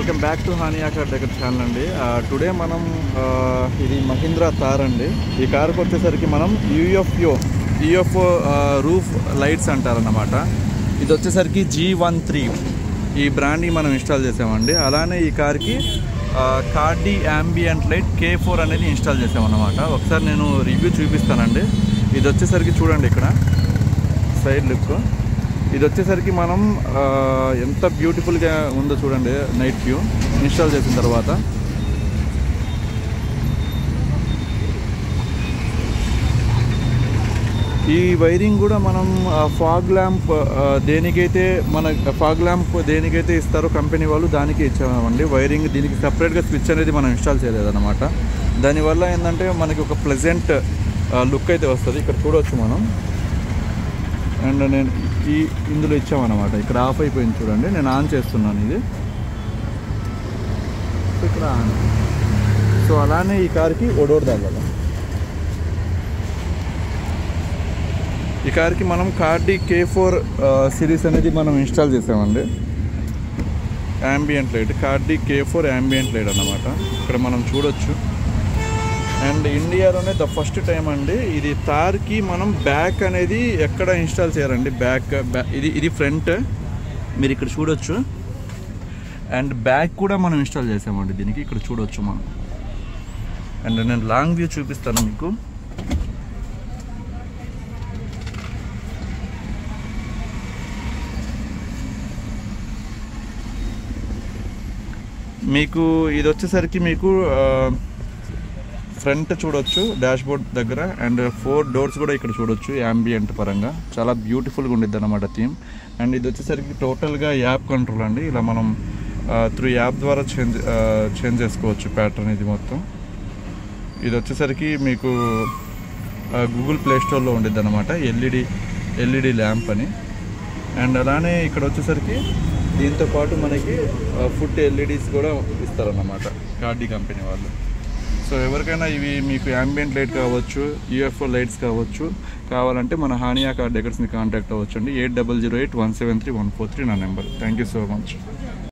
welcome back to Haniya car దగ్గర channel అండి today మనం ఆ, ఇది మహీంద్రా తార్ అండి ఈ కార్కి వచ్చేసరికి మనం యూఎఫ్ఓ యూఎఫ్ఓ రూఫ్ లైట్స్ అంటారన్నమాట ఇది వచ్చేసరికి జీ వన్ త్రీ ఈ బ్రాండ్ని మనం ఇన్స్టాల్ చేసామండి అలానే ఈ కార్కి కార్డీ యాంబియంట్ లైట్ కే ఫోర్ అనేది ఇన్స్టాల్ చేసామన్నమాట ఒకసారి నేను రివ్యూ చూపిస్తానండి ఇది వచ్చేసరికి చూడండి ఇక్కడ సైడ్ లుక్ ఇది వచ్చేసరికి మనం ఆ, ఎంత బ్యూటిఫుల్గా ఉందో చూడండి నైట్ వ్యూ ఇన్స్టాల్ చేసిన తర్వాత ఈ వైరింగ్ కూడా మనం ఫాగ్ ల్యాంప్ దేనికైతే మన ఫాగ్ ల్యాంప్ దేనికైతే ఇస్తారో కంపెనీ వాళ్ళు దానికి ఇచ్చామండి వైరింగ్ దీనికి సపరేట్గా స్విచ్ అనేది మనం ఇన్స్టాల్ చేయలేదన్నమాట దానివల్ల ఏంటంటే మనకి ఒక ప్లెజెంట్ లుక్ అయితే వస్తుంది ఇక్కడ చూడవచ్చు మనం అండ్ నేను ఈ ఇందులో ఇచ్చామన్నమాట ఇక్కడ ఆఫ్ అయిపోయింది చూడండి నేను ఆన్ చేస్తున్నాను ఇది సో ఇక్కడ ఆన్ సో అలానే ఈ కార్కి ఒడోర్ తగలదు ఈ కార్కి మనం కార్డి కే ఫోర్ సిరీస్ అనేది మనం ఇన్స్టాల్ చేసామండి యాంబియంట్ లైట్ కార్డి కే ఫోర్ యాంబియంట్ లైట్ అన్నమాట ఇక్కడ మనం చూడొచ్చు అండ్ ఇండియాలోనే ద ఫస్ట్ టైం అండి ఇది తార్కి మనం బ్యాక్ అనేది ఎక్కడ ఇన్స్టాల్ చేయాలండి బ్యాక్ ఇది ఇది ఫ్రంట్ మీరు ఇక్కడ చూడొచ్చు అండ్ బ్యాక్ కూడా మనం ఇన్స్టాల్ చేసామండి దీనికి ఇక్కడ చూడొచ్చు మనం అండ్ నేను లాంగ్ వ్యూ చూపిస్తాను మీకు మీకు ఇది వచ్చేసరికి మీకు ఫ్రంట్ చూడొచ్చు డాష్ బోర్డ్ దగ్గర అండ్ ఫోర్ డోర్స్ కూడా ఇక్కడ చూడొచ్చు యాంబియంట్ పరంగా చాలా బ్యూటిఫుల్గా ఉండిద్ది అనమాట థీమ్ అండ్ ఇది వచ్చేసరికి టోటల్గా యాప్ కంట్రోల్ అండి ఇలా మనం త్రూ యాప్ ద్వారా చేంజ్ చేంజ్ చేసుకోవచ్చు ప్యాటర్న్ ఇది మొత్తం ఇది వచ్చేసరికి మీకు గూగుల్ ప్లే స్టోర్లో ఉండిద్ది అనమాట ఎల్ఈడి ఎల్ఈడి ల్యాంప్ అని అండ్ అలానే ఇక్కడ వచ్చేసరికి దీంతో పాటు మనకి ఫుడ్ ఎల్ఈడీస్ కూడా ఇస్తారన్నమాట కార్డీ కంపెనీ వాళ్ళు సో ఎవరికైనా ఇవి మీకు యాంబియంట్ లైట్ కావచ్చు యూఎఫ్ఓ లైట్స్ కావచ్చు కావాలంటే మన హానియా కార్ డెకర్స్ని కాంటాక్ట్ అవ్వచ్చు అండి eight double zero eight one seven three one four three నా number thank you so much